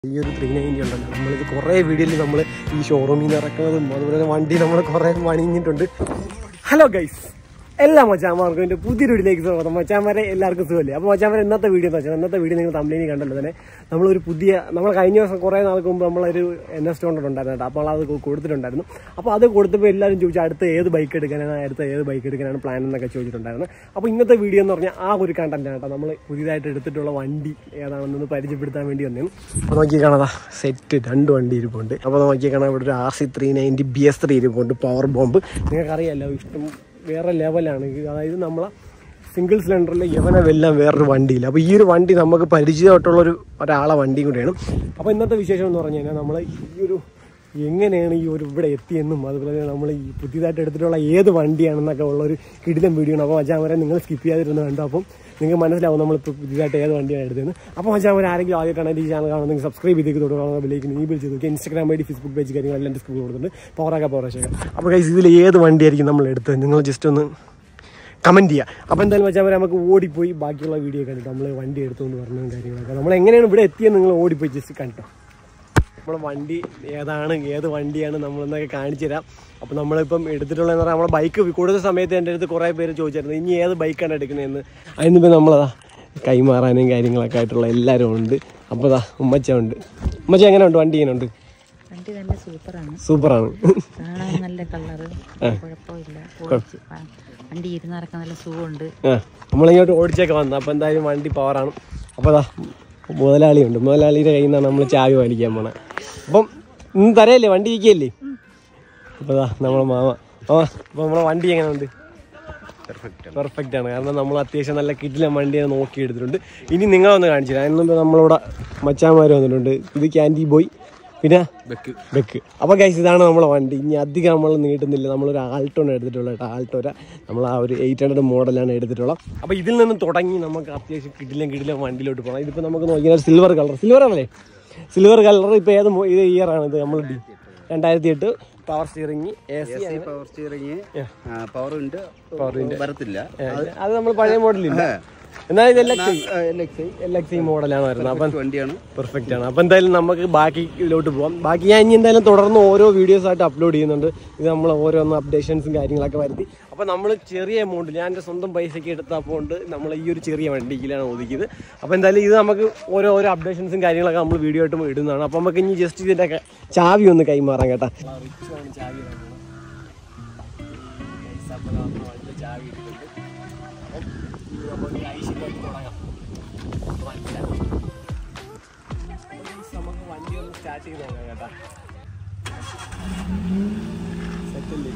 ഈ ഒരു three ninety ഉണ്ടല്ലോ നമ്മളിത് കുറേ വീഡിയോയിൽ നമ്മൾ ഈ ഷോറൂമിൽ നിന്ന് ഇറക്കുന്നതും അതുപോലെ തന്നെ വണ്ടി നമ്മൾ കുറേ പണിഞ്ഞിട്ടുണ്ട് ഹലോ ഗൈസ് എല്ലാ മച്ചാന്മാർക്കും എൻ്റെ പുതിയൊരു വീഡിയോയിലേക്ക് സ്വാഗതം മച്ചാന്മാരെ എല്ലാവർക്കും സുഖമല്ലേ അപ്പോൾ മച്ചാന്മാരെ ഇന്നത്തെ വീഡിയോ എന്ന് വെച്ചാൽ ഇന്നത്തെ വീഡിയോ നിങ്ങൾ തമ്മിലിനി കണ്ടല്ലോ തന്നെ നമ്മളൊരു പുതിയ നമ്മൾ കഴിഞ്ഞ ദിവസം കുറേ നാൾക്ക് മുമ്പ് നമ്മളൊരു എൻ എസ് ടോണ്ടർ ഉണ്ടായിരുന്നു കേട്ടോ അപ്പോൾ അത് കൊടുത്തിട്ടുണ്ടായിരുന്നു അപ്പോൾ അത് കൊടുത്തപ്പോൾ എല്ലാവരും ചോദിച്ചു അടുത്ത ഏത് ബൈക്ക് എടുക്കാനാണ് അടുത്ത ഏത് ബൈക്ക് എടുക്കാനാണ് പ്ലാൻ എന്നൊക്കെ ചോദിച്ചിട്ടുണ്ടായിരുന്നു അപ്പോൾ ഇന്നത്തെ വീഡിയോ എന്ന് പറഞ്ഞാൽ ആ ഒരു കണ്ടന്റ് കേട്ടോ നമ്മൾ പുതിയതായിട്ട് എടുത്തിട്ടുള്ള വണ്ടി ഏതാണെന്ന് പരിചയപ്പെടുത്താൻ വേണ്ടി വന്നു അപ്പോൾ നോക്കി കാണാതാ സെറ്റ് രണ്ട് വണ്ടി ഇരിപ്പുണ്ട് അപ്പോൾ നോക്കി കാണാൻ ഇവിടെ ഒരു R C three ninety B S three ഇരിപ്പുണ്ട് പവർ ബോംബ് നിങ്ങൾക്കറിയാലോ ഇഷ്ടം വേറെ ലെവലാണ് ഇത് അതായത് നമ്മളെ സിംഗിൾ സിലിണ്ടറിൽ യവനെല്ലാം വേറൊരു വണ്ടിയില്ല അപ്പോൾ ഈ ഒരു വണ്ടി നമുക്ക് പരിചയമായിട്ടുള്ളൊരു ഒരാളെ വണ്ടിയും കൂടെയാണ് അപ്പോൾ ഇന്നത്തെ വിശേഷം എന്ന് പറഞ്ഞു കഴിഞ്ഞാൽ നമ്മൾ ഈ ഒരു എങ്ങനെയാണ് ഈ ഒരു ഇവിടെ എത്തിയെന്നും അതുപോലെ തന്നെ നമ്മൾ ഈ പുതിയതായിട്ട് എടുത്തിട്ടുള്ള ഏത് വണ്ടിയാണെന്നൊക്കെ ഉള്ള ഒരു കിടിലം വീഡിയോ ആണ് അപ്പോൾ മച്ചാമരെ നിങ്ങൾ സ്കിപ്പ് ചെയ്യാതിരുന്ന് കണ്ടു അപ്പം നിങ്ങൾക്ക് മനസ്സിലാവും നമ്മളിപ്പോൾ പുതിയതായിട്ട് ഏത് വണ്ടിയാണ് എടുത്തത് അപ്പോൾ മച്ചാമരെ ആരെങ്കിലും ആദ്യമായിട്ടാണ് ഈ ചാനൽ കാണുന്നത് സബ്സ്ക്രൈബ് ചെയ്തേക്ക് തുടങ്ങുന്ന ബിലേക്ക് നീ ബിൽ ചെയ്തു Instagram I D Facebook page കാര്യങ്ങളെല്ലാം ഡിസ്ക്രിപ്ഷൻ കൊടുത്തിട്ടുണ്ട് പവറാക്ക പവറാശേഖർ അപ്പോൾ കൈസ് ഇതിൽ ഏത് വണ്ടിയായിരിക്കും നമ്മൾ എടുത്തത് നിങ്ങൾ ജസ്റ്റ് ഒന്ന് കമൻറ്റ് ചെയ്യുക അപ്പോൾ എന്തായാലും വെച്ചാൽ നമുക്ക് ഓടിപ്പോയി ബാക്കിയുള്ള വീഡിയോ കണ്ടിട്ട് നമ്മൾ വണ്ടി എടുത്തുകൊണ്ട് പറഞ്ഞതും കാര്യങ്ങളൊക്കെ നമ്മൾ എങ്ങനെയാണ് ഇവിടെ എത്തിയെന്ന് നിങ്ങൾ ഓടിപ്പോയി ജസ്റ്റ് കണ്ടോ നമ്മൾ വണ്ടി ഏതാണ് ഏത് വണ്ടിയാണ് നമ്മളെന്നൊക്കെ കാണിച്ചു തരാം അപ്പോൾ നമ്മളിപ്പം എടുത്തിട്ടുള്ളതെന്ന് പറഞ്ഞാൽ നമ്മളെ ബൈക്ക് കൂടുതൽ സമയത്ത് എൻ്റെ അടുത്ത് കുറേ പേര് ചോദിച്ചായിരുന്നു ഇനി ഏത് ബൈക്കാണ് എടുക്കുന്നതെന്ന് അതിനിപ്പോൾ നമ്മളതാ കൈമാറാനും കാര്യങ്ങളൊക്കെ ആയിട്ടുള്ള എല്ലാവരും ഉണ്ട് അപ്പോൾ അതാ ഉമ്മച്ച ഉണ്ട് ഉമ്മച്ച എങ്ങനെ ഉണ്ട് വണ്ടി എങ്ങനെ ഉണ്ട് വണ്ടി നല്ല സൂപ്പറാണ് സൂപ്പറാണ് കാണാൻ നല്ല കളറ് കുഴപ്പമില്ല ഓടിച്ച് വ- വണ്ടി ഇരുന്നിറക്കാൻ നല്ല സുഖമുണ്ട് ആ നമ്മളിങ്ങോട്ട് ഓടിച്ചൊക്കെ വന്നു അപ്പോൾ എന്തായാലും വണ്ടി പവറാണ് അപ്പോൾ അതാ മുതലാളിയുണ്ട് മുതലാളിയുടെ കയ്യിൽ നിന്നാണ് നമ്മൾ ചാവി വലിക്കാൻ പോണത് അപ്പം ഇന്ന് തരയല്ലേ വണ്ടി ഇരിക്കുകയല്ലേ അപ്പോൾ അതാ നമ്മളെ മാമ മാമ അപ്പോൾ നമ്മളെ വണ്ടി എങ്ങനെയുണ്ട് പെർഫെക്റ്റ് ആണ് കാരണം നമ്മൾ അത്യാവശ്യം നല്ല കിടിലൻ വണ്ടിയെ നോക്കി എടുത്തിട്ടുണ്ട് ഇനി നിങ്ങളൊന്ന് കാണിച്ചു തരാം അതിന് മുമ്പ് നമ്മളിവിടെ മച്ചാന്മാർ വന്നിട്ടുണ്ട് ഇത് ക്യാൻഡി ബോയ് പിന്നെ ബെക്ക് ബെക്ക് അപ്പോൾ ഗൈസ് ഇതാണ് നമ്മളെ വണ്ടി ഇനി അധികം നമ്മൾ നീട്ടുന്നില്ല നമ്മളൊരു ആൾട്ടോണ് എടുത്തിട്ടുള്ളത് കേട്ടോ ആൾട്ടോര നമ്മൾ ആ ഒരു എയ്റ്റ് ഹൺഡ്രഡ് മോഡലാണ് എടുത്തിട്ടുള്ളത് അപ്പോൾ ഇതിൽ നിന്ന് തുടങ്ങി നമുക്ക് അത്യാവശ്യം കിടിലൻ കിടിലൻ വണ്ടിയിലോട്ട് പോകണം ഇതിപ്പോൾ നമുക്ക് നോക്കിയാൽ സിൽവർ കളർ സിൽവർ ആണല്ലേ സിൽവർ കളർ ഇപ്പോൾ ഏത് മോ- ഇത് ഇയർ ആണ് ഇത് നമ്മൾ രണ്ടായിരത്തി എട്ട് power steering A C power steering power ഉണ്ട് വരത്തില്ല അത് നമ്മൾ പഴയ മോഡലില്ല എന്നാൽ ഇത് എൽ എക്സ് എൽ എക്സ് മോഡലാണ് വരുന്നത് അപ്പം വണ്ടിയാണ് പെർഫെക്റ്റ് ആണ് അപ്പോൾ എന്തായാലും നമുക്ക് ബാക്കി ഇതിലോട്ട് പോകാം ബാക്കി ഞാൻ ഇനി എന്തായാലും തുടർന്ന് ഓരോ വീഡിയോസ് ആയിട്ട് അപ്ലോഡ് ചെയ്യുന്നുണ്ട് ഇത് നമ്മൾ ഓരോന്ന് അപ്ഡേഷൻസും കാര്യങ്ങളൊക്കെ വരുത്തി അപ്പോൾ നമ്മൾ ചെറിയ എമൗണ്ട് ഞാൻ എൻ്റെ സ്വന്തം പൈസയ്ക്ക് എടുത്ത അപ്പോണ്ട് നമ്മൾ ഈ ഒരു ചെറിയ വണ്ടിയിലാണ് ഒതുക്കിയത് അപ്പോൾ എന്തായാലും ഇത് നമുക്ക് ഓരോ ഓരോ അപ്ഡേഷൻസും കാര്യങ്ങളൊക്കെ നമ്മൾ വീഡിയോ ആയിട്ട് ഇടുന്നതാണ് അപ്പോൾ നമുക്ക് ഇനി ജസ്റ്റ് ഇതിൻ്റെ ഒക്കെ ചാവി ഒന്ന് കൈമാറാം കേട്ടാ ചാവി ചാവി ഇട്ടിട്ടുണ്ട് അപ്പം ഇനി നമുക്ക് ഐശ്വര്യമായിട്ട് തുടങ്ങാം നമുക്ക് വണ്ടി ഒന്ന് സ്റ്റാർട്ട് ചെയ്ത് നോക്കാം കേട്ടാ സെറ്റല്ലേ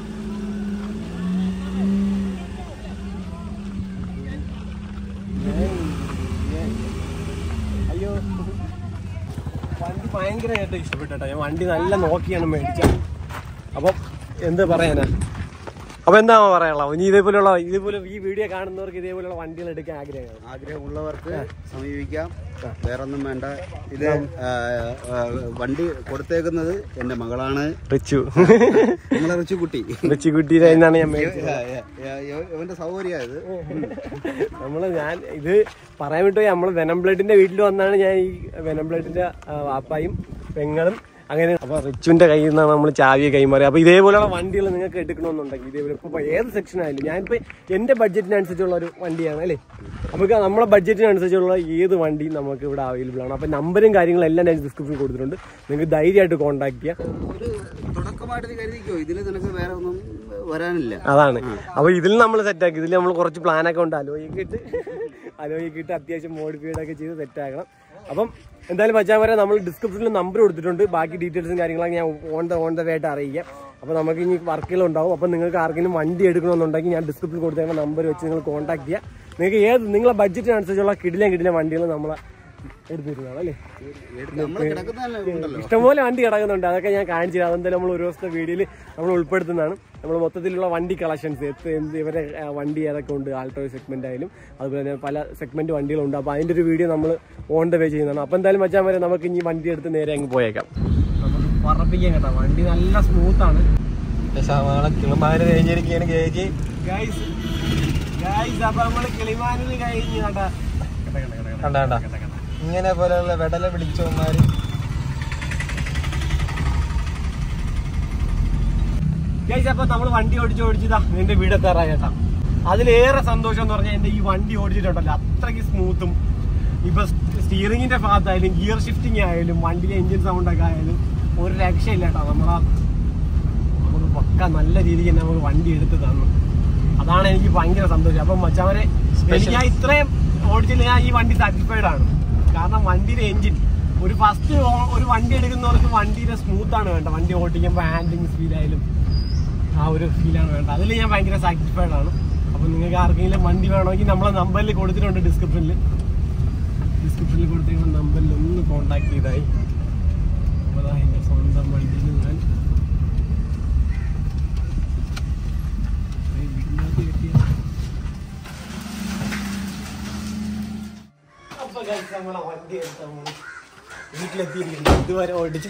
അയ്യോ വണ്ടി ഭയങ്കരമായിട്ട് ഇഷ്ടപ്പെട്ടു ഞാൻ വണ്ടി നല്ല നോക്കിയാണ് മേടിച്ചത് അപ്പം എന്ത് പറയാനാ അപ്പൊ എന്താ പറയാനുള്ളത് ഇനി ഇതേപോലെയുള്ള ഇതേപോലെ ഈ വീഡിയോ കാണുന്നവർക്ക് ഇതേപോലെയുള്ള വണ്ടികൾ എടുക്കാൻ ആഗ്രഹമാണ് ആഗ്രഹമുള്ളവർക്ക് സമീപിക്കാം വേറൊന്നും വേണ്ട ഇത് ആ, ആ, വണ്ടി കൊടുത്തേക്കുന്നത് എന്റെ മകളാണ് റിച്ചു നിങ്ങളെ റിച്ചു കുട്ടി റിച്ചു കുട്ടിയുടെ നിന്നാണ് ഞാൻ മേടിച്ചത് ഇവന്റെ സൗകര്യ ഇത് നമ്മള് ഞാൻ ഇത് പറയാൻ വിട്ടു നമ്മള് വെനം ബ്ലഡിന്റെ വീട്ടിൽ വന്നാണ് ഞാൻ ഈ വെനം ബ്ലഡിന്റെ വാപ്പായും പെങ്ങളും അങ്ങനെ അപ്പൊ റിച്ചുവിന്റെ കയ്യിൽ നിന്നാണ് നമ്മൾ ചാവിയെ കൈമാറി അപ്പൊ ഇതേപോലെയുള്ള വണ്ടികൾ നിങ്ങൾക്ക് എടുക്കണമെന്നുണ്ടെങ്കിൽ ഇതേപോലെ ഇപ്പൊ ഏത് സെക്ഷൻ ആയാലും ഞാനിപ്പോ എന്റെ ബഡ്ജറ്റിനനുസരിച്ചുള്ള ഒരു വണ്ടിയാണ് അല്ലേ നമുക്ക് നമ്മളെ ബഡ്ജറ്റിനനുസരിച്ചുള്ള ഏത് വണ്ടി നമുക്ക് ഇവിടെ അവൈലബിൾ ആണ് അപ്പൊ നമ്പറും കാര്യങ്ങളും എല്ലാം ഞാൻ ഡിസ്ക്രിപ്ഷനിൽ കൊടുത്തിട്ടുണ്ട് നിങ്ങൾക്ക് ധൈര്യമായിട്ട് കോൺടാക്ട് ചെയ്യാം ഒരു തുടക്കമായിട്ട് നീ കരുതിക്കോ ഇതിൽ നിനക്ക് വേറെ ഒന്നും വരാനില്ല അതാണ് അപ്പൊ ഇതിൽ നമ്മൾ സെറ്റാക്കി ഇതിൽ നമ്മൾ കുറച്ച് പ്ലാനൊക്കെ ഉണ്ട് അലോയിക്കിട്ട് അലോയിക്കിട്ട് അത്യാവശ്യം മോഡിഫൈഡ് ഒക്കെ ചെയ്ത് സെറ്റാക്കണം അപ്പം എന്തായാലും മച്ചാൻ വരെ നമ്മൾ ഡിസ്ക്രിപ്ഷനിൽ നമ്പർ കൊടുത്തിട്ടുണ്ട് ബാക്കി ഡീറ്റെയിൽസും കാര്യങ്ങളൊക്കെ ഞാൻ ഓൺ ദ ഓൺ ദ ആയിട്ട് അറിയിക്കാം അപ്പോൾ നമുക്ക് ഇനി വർക്കുകളുണ്ടാവും അപ്പം നിങ്ങൾക്ക് ആർക്കെങ്കിലും വണ്ടി എടുക്കണമെന്നുണ്ടെങ്കിൽ ഞാൻ ഡിസ്ക്രിപ്ഷനിൽ കൊടുത്തേക്കുന്ന നമ്പർ വെച്ച് നിങ്ങൾ കോൺടാക്ട് ചെയ്യുക നിങ്ങൾക്ക് ഏത് നിങ്ങളെ ബഡ്ജറ്റിനനുസരിച്ചുള്ള കിടിലം കിടിലം വണ്ടികൾ നമ്മളെ എടുത്തിരുന്നതാണ് അല്ലേ നമ്മൾ കിടക്കുന്നതല്ലേ ഉണ്ടല്ലോ ഇഷ്ടംപോലെ വണ്ടി കിടക്കുന്നുണ്ട് അതൊക്കെ ഞാൻ കാണിച്ചു തരാം അതെന്തായാലും നമ്മൾ ഒരു ദിവസത്തെ വീഡിയോയിൽ നമ്മൾ ഉൾപ്പെടുത്തുന്നതാണ് നമ്മൾ മൊത്തത്തിലുള്ള വണ്ടി കളക്ഷൻസ് എത്ര എന്ത് ഇവരെ ആ, വണ്ടി ഏതൊക്കെ ഉണ്ട് ആൾട്ടോ സെഗ്മെന്റ് ആയാലും അതുപോലെ തന്നെ പല സെഗ്മെന്റ് വണ്ടികളുണ്ട് അപ്പോൾ അതിൻ്റെ ഒരു വീഡിയോ നമ്മൾ ഓൺ ദ വേ ചെയ്യുന്നതാണ് അപ്പോൾ എന്തായാലും മച്ചാൻ വരെ നമുക്ക് ഇനി വണ്ടി എടുത്ത് നേരെ അങ്ങ് പോയേക്കാം നമുക്ക് പറപ്പിക്കാൻ കേട്ടോ വണ്ടി നല്ല സ്മൂത്ത് ആണ് കിളിമാര് കഴിഞ്ഞിരിക്കുകയാണ് ഗേജ് ഗൈസ് ഗൈസ് അപ്പൊ നമ്മള് കിളിമാനിൽ കഴിഞ്ഞ് കേട്ടാ കണ്ട കണ്ട ഇങ്ങനെ പോലെയുള്ള വെടല പിടിച്ചവന്മാര് കഴിച്ച അപ്പൊ നമ്മൾ വണ്ടി ഓടിച്ച് ഓടിച്ചതാ എന്റെ വീടെത്താറായ ചേട്ടാ അതിലേറെ സന്തോഷം എന്ന് പറഞ്ഞാൽ എന്റെ ഈ വണ്ടി ഓടിച്ചിട്ടുണ്ടല്ലോ അത്രയ്ക്ക് സ്മൂത്തും ഇപ്പൊ സ്റ്റിയറിംഗിന്റെ ഭാഗത്തായാലും ഗിയർ ഷിഫ്റ്റിംഗ് ആയാലും വണ്ടിയിലെ എഞ്ചിൻ സൗണ്ട് ഒക്കെ ആയാലും ഒരു രക്ഷയില്ല കേട്ടോ നമ്മളാ നമുക്ക് പക്ക നല്ല രീതിക്ക് തന്നെ നമുക്ക് വണ്ടി എടുത്ത് തന്നു അതാണ് എനിക്ക് ഭയങ്കര സന്തോഷം അപ്പം മച്ചവരെ എനിക്ക് ഞാൻ ഇത്രയും ഓടിച്ചില്ല ഞാൻ ഈ വണ്ടി സാറ്റിസ്ഫൈഡ് ആണ് കാരണം വണ്ടിയുടെ എഞ്ചിൻ ഒരു ഫസ്റ്റ് ഒരു വണ്ടി എടുക്കുന്നവർക്ക് വണ്ടിയുടെ സ്മൂത്ത് ആണ് വേണ്ട വണ്ടി ഓടിക്കുമ്പോൾ ഹാൻഡിങ് ഫീൽ ആയാലും ആ ഒരു ഫീലാണ് വേണ്ട അതിൽ ഞാൻ ഭയങ്കര സാറ്റിസ്ഫൈഡ് ആണ് അപ്പം നിങ്ങൾക്ക് ആർക്കെങ്കിലും വണ്ടി വേണമെങ്കിൽ നമ്മളെ നമ്പറിൽ കൊടുത്തിട്ടുണ്ട് ഡിസ്ക്രിപ്ഷനിൽ ഡിസ്ക്രിപ്ഷനിൽ കൊടുത്തിരിക്കുന്ന നമ്പറിൽ ഒന്ന് കോൺടാക്ട് ചെയ്തായി അപ്പോൾ അതാ എൻ്റെ സ്വന്തം വണ്ടിയിൽ ഞാൻ ഈ വീടിനകത്ത് കെട്ടിയ അപ്പൊ guys, നമ്മളെ വണ്ടി എടുത്ത നമ്മള് വീട്ടിലെത്തിയിരിക്കുന്നു ഇതുവരെ ഓടിച്ച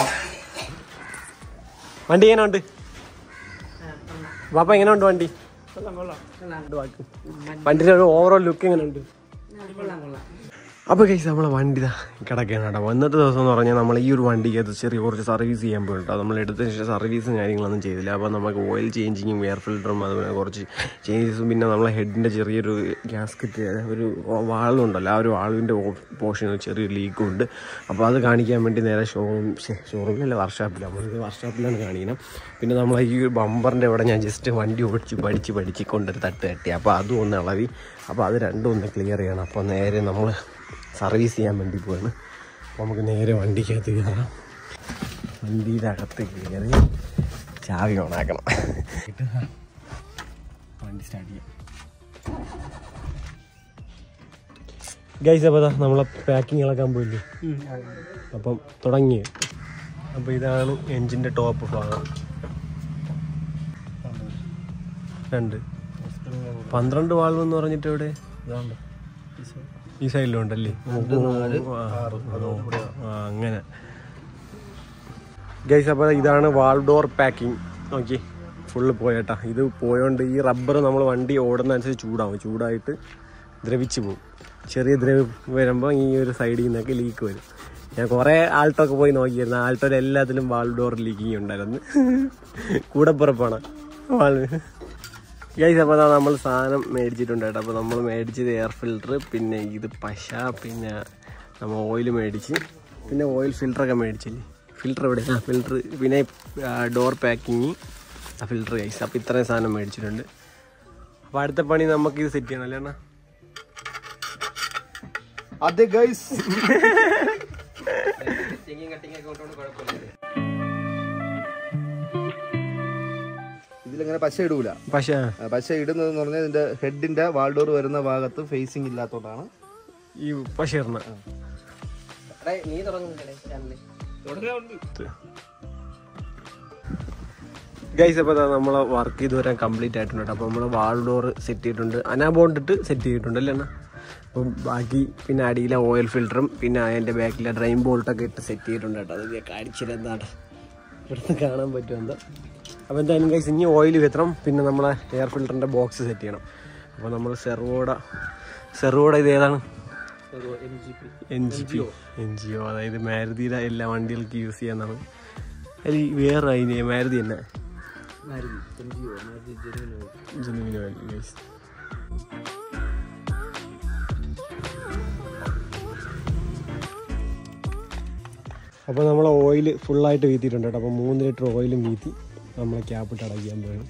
വണ്ടി എങ്ങനെ ഉണ്ട് പാപ്പ എങ്ങനെ ഉണ്ട് വണ്ടി രണ്ട് വാക്ക്. വണ്ടിയുടെ ഒരു ഓവറോൾ ലുക്ക് എങ്ങനെ ഉണ്ട് അപ്പോൾ കഴിച്ച് നമ്മളെ വണ്ടി ഇതാ കിടക്കുകയാണ് കേട്ടോ വന്നിട്ട് ദിവസം എന്ന് പറഞ്ഞാൽ നമ്മൾ ഈ ഒരു വണ്ടിക്കകത്ത് ചെറിയ കുറച്ച് സർവീസ് ചെയ്യാൻ പോയിട്ടോ നമ്മൾ എടുത്തതിന് ശേഷം സർവീസും കാര്യങ്ങളൊന്നും ചെയ്തില്ല അപ്പോൾ നമുക്ക് ഓയിൽ ചേഞ്ചിങ്ങും എയർ ഫിൽറ്ററും അതുപോലെ കുറച്ച് ചേഞ്ചസും പിന്നെ നമ്മളെ ഹെഡിൻ്റെ ചെറിയൊരു ഗ്യാസ്കറ്റ് ഒരു വാളുണ്ടല്ലോ ആ ഒരു വാൾവിൻ്റെ പോർഷനിൽ ചെറിയൊരു ലീക്കും ഉണ്ട് അപ്പോൾ അത് കാണിക്കാൻ വേണ്ടി നേരെ ഷോറൂം ഷോറൂമിലല്ല വർക്ക്ഷോപ്പിൽ നമ്മളിത് വർക്ക്ഷോപ്പിലാണ് കാണിക്കണം പിന്നെ നമ്മൾ ഈ ഒരു ബമ്പറിൻ്റെ ഇവിടെ ഞാൻ ജസ്റ്റ് വണ്ടി ഓടിച്ച് പഠിച്ച് പഠിച്ച് കൊണ്ടൊരു തട്ട് തട്ടി അപ്പോൾ അതും ഒന്ന് ഇളവി അപ്പോൾ അത് രണ്ടും ഒന്ന് ക്ലിയർ ചെയ്യണം അപ്പോൾ നേരെ നമ്മൾ സർവീസ് ചെയ്യാൻ വേണ്ടി പോവാണ് അപ്പോൾ നമുക്ക് നേരെ വണ്ടിക്കകത്ത് കയറാം വണ്ടിയുടെ അകത്ത് കയറി ചാവി ഓണാക്കണം എന്നിട്ട് വണ്ടി സ്റ്റാർട്ട് ചെയ്യാം ഗൈസ് അപ്പോൾ നമ്മളെ പാക്കിംഗ് ഇളക്കാൻ പോയില്ലേ അപ്പം തുടങ്ങി അപ്പോൾ ഇതാണ് എൻജിൻ്റെ ടോപ്പ് ഭാഗം രണ്ട് പന്ത്രണ്ട് വാൾവ് എന്ന് പറഞ്ഞിട്ട് ഇവിടെ ഈ സൈഡിലും ഉണ്ടല്ലേ ആ, ആ, അങ്ങനെ ഗൈസ് അപ്പോൾ ഇതാണ് വാൾ ഡോർ പാക്കിംഗ് നോക്കി ഫുള്ള് പോയേട്ടാ ഇത് പോയോണ്ട് ഈ റബ്ബർ നമ്മൾ വണ്ടി ഓടുന്ന അനുസരിച്ച് ചൂടാവും ചൂടായിട്ട് ദ്രവിച്ചു പോകും ചെറിയ ദ്രവം വരുമ്പോൾ ഈ ഒരു സൈഡിൽ നിന്നൊക്കെ ലീക്ക് വരും ഞാൻ കുറേ ആൾട്ടൊക്കെ പോയി നോക്കിയിരുന്നു ആൾട്ടോയിൽ എല്ലാത്തിലും വാൾ ഡോർ ലീക്കിങ് ഉണ്ടായിരുന്നു കൂടപ്പുറപ്പാണ് വാൾ ഗൈസ് അപ്പോൾ അതാ നമ്മൾ സാധനം മേടിച്ചിട്ടുണ്ട് കേട്ടോ അപ്പോൾ നമ്മൾ മേടിച്ചത് എയർ ഫിൽറ്റർ പിന്നെ ഇത് പശ പിന്നെ നമ്മൾ ഓയിൽ മേടിച്ച് പിന്നെ ഓയിൽ ഫിൽറ്ററൊക്കെ മേടിച്ചില്ലേ ഫിൽറ്റർ എവിടെ ആ ഫിൽറ്റർ പിന്നെ ഡോർ പാക്കിങ് ആ ഫിൽറ്റർ ഗൈസ് അപ്പോൾ ഇത്രയും സാധനം മേടിച്ചിട്ടുണ്ട് അപ്പോൾ അടുത്ത പണി നമുക്ക് ഇത് സെറ്റ് ചെയ്യണം അല്ലേ അണ്ണാ അതെ ഗൈസ് ഇതിലിങ്ങനെ പശ ഇടൂല പശ ആ, പശ ഇടുന്നതെന്ന് പറഞ്ഞാൽ ഇതിന്റെ ഹെഡിന്റെ വാൾഡോർ വരുന്ന ഭാഗത്ത് ഫേസിങ് ഇല്ലാത്തോണ്ടാണ് ഈ പശ ഇടണ ഗൈസ് അപ്പോൾ നമ്മളെ വർക്ക് ഇതുവരെ കംപ്ലീറ്റ് ആയിട്ടുണ്ട് അപ്പോൾ നമ്മൾ വാൾ ഡോർ സെറ്റ് ചെയ്തിട്ടുണ്ട് അനാബോണ്ടിട്ട് സെറ്റ് ചെയ്തിട്ടുണ്ട് അല്ലേ അണ്ണാ അപ്പം ബാക്കി പിന്നെ അടിയിലെ ഓയിൽ ഫിൽറ്ററും പിന്നെ അതിൻ്റെ ബാക്കിലെ ഡ്രൈൻ ബോൾട്ടൊക്കെ ഇട്ട് സെറ്റ് ചെയ്തിട്ടുണ്ട് കേട്ടോ അത് കാണിച്ചിട്ട് എന്താണ് ഇവിടുന്ന് കാണാൻ പറ്റും എന്താ അപ്പോൾ എന്തായാലും ഗൈസ് ഇനി ഓയിൽ വിത്തണം പിന്നെ നമ്മളെ എയർ ഫിൽറ്ററിൻ്റെ ബോക്സ് സെറ്റ് ചെയ്യണം അപ്പോൾ നമ്മൾ സെർവോഡ സെർവോഡ ഇത് ഏതാണ് N G P N G O അതായത് മാരുതിയുടെ എല്ലാ വണ്ടികൾക്ക് യൂസ് ചെയ്യാന്നാണ് അതിൽ വേറെ അതിന് മാരുതി തന്നെ ജെനുവിന് വാല്യൂ ഗൈസ് അപ്പോൾ നമ്മൾ ഓയിൽ ഫുള്ളായിട്ട് വീത്തിയിട്ടുണ്ട് കേട്ടോ അപ്പോൾ മൂന്ന് ലിറ്റർ ഓയിലും വീത്തി നമ്മളെ ക്യാപ്പിട്ട് അടയ്ക്കാൻ പോയാണ്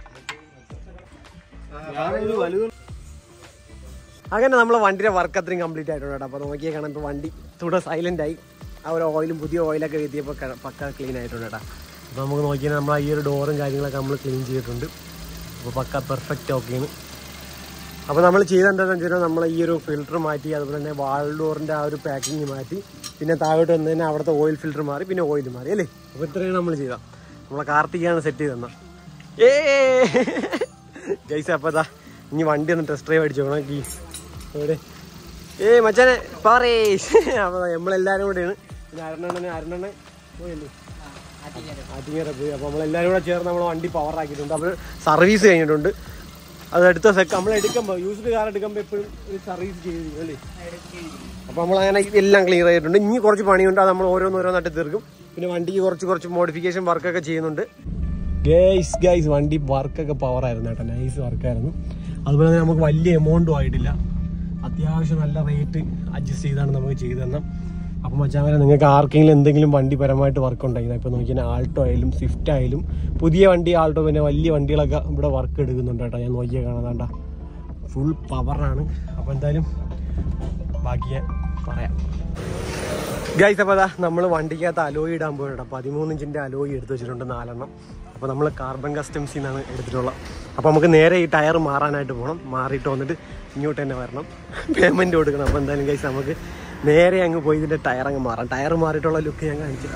അങ്ങനെ നമ്മൾ വണ്ടിയുടെ വർക്ക് അത്രയും കംപ്ലീറ്റ് ആയിട്ടുണ്ട് കേട്ടോ അപ്പോൾ നോക്കിയാൽ കാണാൻ ഇപ്പോൾ വണ്ടി തുട സൈലൻ്റ് ആയി ആ ഒരു ഓയിലും പുതിയ ഓയിലൊക്കെ വീത്തിയപ്പോൾ ക- പക്ക ക്ലീൻ ആയിട്ടുണ്ട് കേട്ടോ അപ്പോൾ നമുക്ക് നോക്കിയാൽ നമ്മൾ ഈ ഒരു ഡോറും കാര്യങ്ങളൊക്കെ നമ്മൾ ക്ലീൻ ചെയ്തിട്ടുണ്ട് അപ്പോൾ പക്ക പെർഫെക്റ്റ് ഓക്കെയാണ് അപ്പോൾ നമ്മൾ ചെയ്തെന്താണെന്ന് വെച്ചാൽ നമ്മൾ ഈ ഒരു ഫിൽറ്റർ മാറ്റി അതുപോലെ തന്നെ വാൾ ഡോറിൻ്റെ ആ ഒരു പാക്കിങ് മാറ്റി പിന്നെ താഴോട്ട് വന്ന് തന്നെ അവിടുത്തെ ഓയിൽ ഫിൽറ്റർ മാറി പിന്നെ ഓയിൽ മാറി അല്ലേ അപ്പോൾ ഇത്രയാണ് നമ്മൾ ചെയ്ത നമ്മളെ കാർത്തികയാണ് സെറ്റ് ചെയ്ത് തന്ന ഏ ഗൈസ് അപ്പോൾ അതാ ഇനി വണ്ടി ഒന്ന് ടെസ്റ്റ് ഡ്രൈവ് അടിച്ചു നോക്കണം കീ എവിടെ ഏ മച്ചാനെ പറേ അപ്പോൾ നമ്മളെല്ലാവരും കൂടെയാണ് പിന്നെ അരണണ്ണന് അരണണ്ണ പോയല്ലേ ആറ്റിങ്ങര പോയി അപ്പോൾ നമ്മളെല്ലാവരും കൂടെ ചേർന്ന് നമ്മൾ വണ്ടി പവർ ആക്കിയിട്ടുണ്ട് അപ്പോൾ സർവീസ് കഴിഞ്ഞിട്ടുണ്ട് അത് അടുത്ത സെക്ക നമ്മൾ എടുക്കുമ്പോൾ യൂസ്ഡ് കാർ എടുക്കുമ്പോൾ എപ്പോഴും ഒരു സർവീസ് ചെയ്തിരിക്കും അല്ലേ അപ്പോൾ നമ്മൾ അങ്ങനെ എല്ലാം ക്ലിയർ ആയിട്ടുണ്ട് ഇനി കുറച്ച് പണിയുണ്ട് അത് നമ്മൾ ഓരോന്ന് ഓരോന്നായിട്ട് തീർക്കും പിന്നെ വണ്ടിക്ക് കുറച്ച് കുറച്ച് മോഡിഫിക്കേഷൻ വർക്കൊക്കെ ചെയ്യുന്നുണ്ട് ഗേയ്സ് ഗൈസ് വണ്ടി വർക്കൊക്കെ പവറായിരുന്നു കേട്ടോ നൈസ് വർക്കായിരുന്നു അതുപോലെ തന്നെ നമുക്ക് വലിയ എമൗണ്ടും ആയിട്ടില്ല അത്യാവശ്യം നല്ല റേറ്റ് അഡ്ജസ്റ്റ് ചെയ്താണ് നമുക്ക് ചെയ്തു തന്നെ അപ്പം മച്ചാൻ നിങ്ങൾക്ക് ആർക്കെങ്കിലും എന്തെങ്കിലും വണ്ടി പരമായിട്ട് വർക്ക് ഉണ്ടെങ്കിൽ ഇപ്പോൾ നോക്കിയാൽ ആൾട്ടോ ആയാലും സ്വിഫ്റ്റ് ആയാലും പുതിയ വണ്ടി ആൾട്ടോ പിന്നെ വലിയ വണ്ടികളൊക്കെ ഇവിടെ വർക്ക് എടുക്കുന്നുണ്ട് കേട്ടോ ഞാൻ നോക്കിയാൽ കാണാതാണ്ട ഫുൾ പവറാണ് അപ്പോൾ എന്തായാലും ബാക്കി ഞാൻ പറയാം ഗൈസ് അപ്പോൾ അതാ നമ്മൾ വണ്ടിക്കകത്ത് അലോയി ഇടാൻ പോയിട്ടുണ്ട് പതിമൂന്ന് ഇഞ്ചിൻ്റെ അലോയി എടുത്ത് വെച്ചിട്ടുണ്ട് നാലെണ്ണം അപ്പോൾ നമ്മൾ കാർബൺ കസ്റ്റംസിൽ നിന്നാണ് എടുത്തിട്ടുള്ളത് അപ്പോൾ നമുക്ക് നേരെ ഈ ടയർ മാറാനായിട്ട് പോകണം മാറിയിട്ട് വന്നിട്ട് ഇങ്ങോട്ട് തന്നെ വരണം പേയ്മെൻറ്റ് കൊടുക്കണം അപ്പോൾ എന്തായാലും ഗൈസ് നമുക്ക് നേരെ അങ്ങ് പോയി ഇതിൻ്റെ ടയർ അങ്ങ് മാറാം ടയർ മാറിയിട്ടുള്ള ലുക്ക് ഞാൻ കാണിച്ചിട്ടാം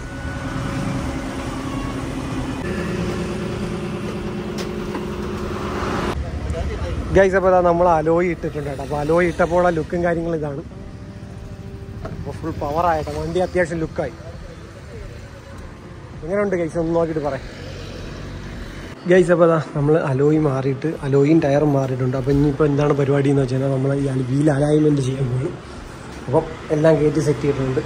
ഗൈസ് അപ്പോൾ അതാ നമ്മൾ അലോയി ഇട്ടിട്ടുണ്ട് കേട്ടോ അപ്പോൾ അലോയി ഇട്ടപ്പോൾ ഉള്ള ലുക്കും കാര്യങ്ങളും ഇതാണ് അപ്പോൾ ഫുൾ പവറായിട്ട് വണ്ടി അത്യാവശ്യം ലുക്കായി എങ്ങനെയുണ്ട് ഗൈസ് ഒന്ന് നോക്കിയിട്ട് പറയാം ഗൈസ് അപ്പോൾ അതാ നമ്മൾ അലോയി മാറിയിട്ട് അലോയും ടയറും മാറിയിട്ടുണ്ട് അപ്പോൾ ഇനിയിപ്പോൾ എന്താണ് പരിപാടി എന്ന് വെച്ചാൽ നമ്മൾ ഈ വീൽ അലൈൻമെൻറ്റ് ചെയ്യാൻ പോകും അപ്പം എല്ലാം കയറ്റി സെറ്റ് ചെയ്തിട്ടുണ്ട്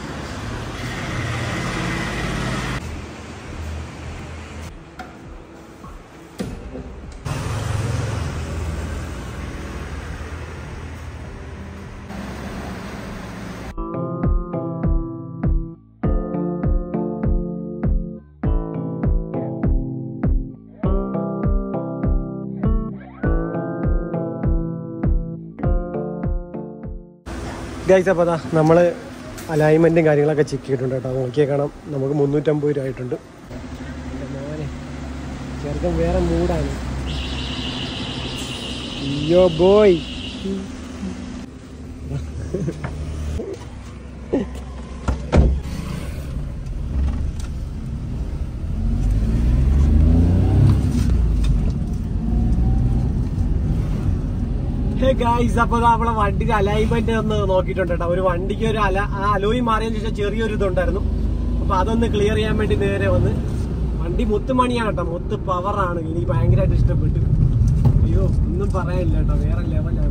ഗൈസ് അപ്പോൾ അതാ നമ്മൾ അലൈൻമെൻറ്റും കാര്യങ്ങളൊക്കെ ചെക്ക് ചെയ്തിട്ടുണ്ട് കേട്ടോ നോക്കിയാൽ കാണാം നമുക്ക് മുന്നൂറ്റമ്പത് രൂപ ആയിട്ടുണ്ട് എൻ്റെ മോനെ ചെറുക്കൻ വേറെ മൂടാണ് അയ്യോ ബോയ് ഹേ ഗായ്സ് അപ്പൊ ദാ നമ്മളെ വണ്ടിയുടെ അലൈൻമെന്റ് ഒന്ന് നോക്കിയിട്ടുണ്ട് കേട്ടോ ഒരു വണ്ടിക്ക് ഒരു അല ആ അലോയി മാറിയതിന് ശേഷം ചെറിയൊരു ഇതുണ്ടായിരുന്നു അപ്പൊ അതൊന്ന് ക്ലിയർ ചെയ്യാൻ വേണ്ടി നേരെ വന്ന് വണ്ടി മുത്തുമണിയാണ് കേട്ടോ മുത്ത് പവറാണ് എനിക്ക് ഭയങ്കരമായിട്ട് ഇഷ്ടപ്പെട്ടു അയ്യോ ഒന്നും പറയാനില്ല കേട്ടോ വേറെ ലെവലാണ്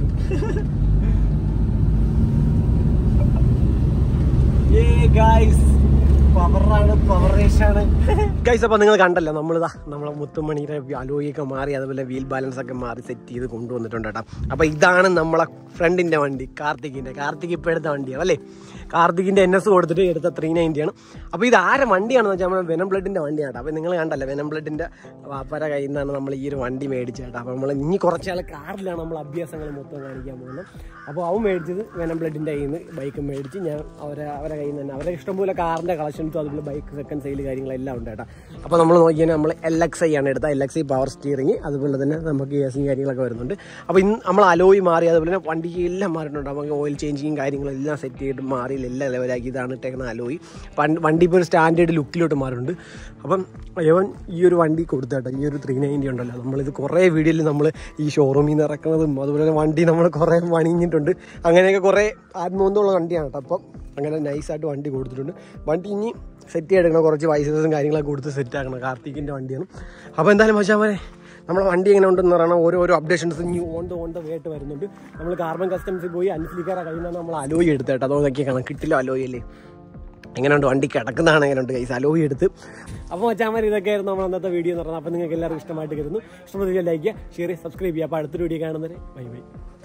ഏ ഗായ്സ് പവറാണ് പവറേഷാണ് ഗൈസ് അപ്പൊ നിങ്ങൾ കണ്ടല്ലോ നമ്മളിതാ നമ്മളെ മുത്തുമണിയുടെ അലോയൊക്കെ മാറി അതുപോലെ വീൽ ബാലൻസ് ഒക്കെ മാറി സെറ്റ് ചെയ്ത് കൊണ്ടുവന്നിട്ടുണ്ട് കേട്ടോ അപ്പൊ ഇതാണ് നമ്മളെ ഫ്രണ്ടിന്റെ വണ്ടി കാർത്തികിന്റെ കാർത്തിക് ഇപ്പൊ എടുത്ത വണ്ടിയാണ് അല്ലേ കാർത്തികിന്റെ എൻ എസ് കൊടുത്തിട്ട് എടുത്ത ത്രീ നയൻറ്റി ആണ് അപ്പൊ ഇത് ആരെ വണ്ടിയാണെന്ന് വെച്ചാൽ നമ്മുടെ വെനം ബ്ലഡിന്റെ വണ്ടിയാണ് അപ്പൊ നിങ്ങൾ കണ്ടല്ലോ വെനം ബ്ലഡിന്റെ വാപ്പര കയ്യിൽ നിന്നാണ് നമ്മൾ ഈ ഒരു വണ്ടി മേടിച്ചത് കേട്ടോ അപ്പൊ നമ്മൾ ഇനി കുറച്ചാൾ കാറിലാണ് നമ്മൾ അഭ്യാസങ്ങൾ മൊത്തം കാണിക്കാൻ പോകുന്നത് അപ്പോൾ അവൻ മേടിച്ചത് വെനം ബ്ലഡിന്റെ കയ്യിൽ നിന്ന് ബൈക്ക് മേടിച്ച് ഞാൻ അവരെ അവരെ കയ്യിൽ നിന്ന് തന്നെ അവരെ ഇഷ്ടംപോലെ കാറിന്റെ കളക്ഷൻസും അതുപോലെ ബൈക്ക് സെക്കൻഡ് സെയിൽ കാര്യങ്ങളെല്ലാം ഉണ്ട് കേട്ടോ അപ്പോൾ നമ്മൾ നോക്കിയാൽ നമ്മൾ എൽ എക്സ് ഐ ആണ് എടുത്തത് L X I power steering അതുപോലെ തന്നെ നമുക്ക് എ സിയും കാര്യങ്ങളൊക്കെ വരുന്നുണ്ട് അപ്പോൾ ഇന്ന് നമ്മൾ അലോയി മാറി അതുപോലെ തന്നെ വണ്ടിക്ക് എല്ലാം മാറിയിട്ടുണ്ട് നമുക്ക് ഓയിൽ ചേഞ്ചിങ് കാര്യങ്ങളെല്ലാം സെറ്റ് ചെയ്തിട്ട് മാറി എല്ലാം ലെവലാക്കി ഇതാണ് ഇട്ടേക്കുന്ന അലോയി പണ്ട് വണ്ടി ഇപ്പോൾ ഒരു സ്റ്റാൻഡേർഡ് ലുക്കിലോട്ട് മാറിയിട്ടുണ്ട് അപ്പം ഇവൻ ഈ ഒരു വണ്ടി കൊടുത്തേട്ടോ ഈ ഒരു ത്രീ നയൻറ്റി ഉണ്ടല്ലോ നമ്മളിത് കുറേ വീഡിയോയിൽ നമ്മൾ ഈ ഷോറൂമിൽ നിന്ന് ഇറക്കുന്നതും അതുപോലെ തന്നെ വണ്ടി നമ്മൾ കുറേ പണിഞ്ഞിട്ടുണ്ട് അങ്ങനെയൊക്കെ കുറേ ആത്മബന്ധമുള്ള വണ്ടിയാണ് കേട്ടോ അപ്പം അങ്ങനെ നൈസായിട്ട് വണ്ടി കൊടുത്തിട്ടുണ്ട് വണ്ടി ഇനി സെറ്റ് ചെയ്തെടുക്കണം കുറച്ച് വൈസസും കാര്യങ്ങളൊക്കെ കൊടുത്ത് സെറ്റ് ആക്കണം കാർത്തിക്കിൻ്റെ വണ്ടിയാണ് അപ്പോൾ എന്തായാലും മച്ചാമനെ നമ്മളെ വണ്ടി എങ്ങനെ ഉണ്ടെന്ന് പറയണം ഓരോ ഓരോ അപ്ഡേഷൻസ് ഇനി ഓൺ ദ ഓൺ ദ വേട്ട് വരുന്നുണ്ട് നമ്മൾ കാർബൺ കസ്റ്റംസിൽ പോയി അൻസ്ലിക്കാരെ കയ്യിൽ നിന്നാണ് നമ്മൾ അലോയി എടുത്തേട്ടോ അതോ നോക്കിയാണ് കിട്ടില്ല അലോയി അല്ലേ എങ്ങനെയുണ്ട് വണ്ടി കിടക്കുന്നതാണ് എങ്ങനെയുണ്ട് കൈസ് അലോയി എടുത്ത് അപ്പോൾ മച്ചാമാർ ഇതൊക്കെയായിരുന്നു നമ്മൾ അന്നത്തെ വീഡിയോ എന്ന് പറഞ്ഞത് അപ്പോൾ നിങ്ങൾക്ക് എല്ലാവർക്കും ഇഷ്ടമായിട്ട് കരുതുന്നു ഇഷ്ടപ്പെട്ട ലൈക്ക് ചെയ്യുക ഷെയർ ചെയ്യുക സബ്സ്ക്രൈബ് ചെയ്യുക അപ്പോൾ അടുത്തൊരു വീഡിയോ കാണുന്നവരെ ബൈ ബൈ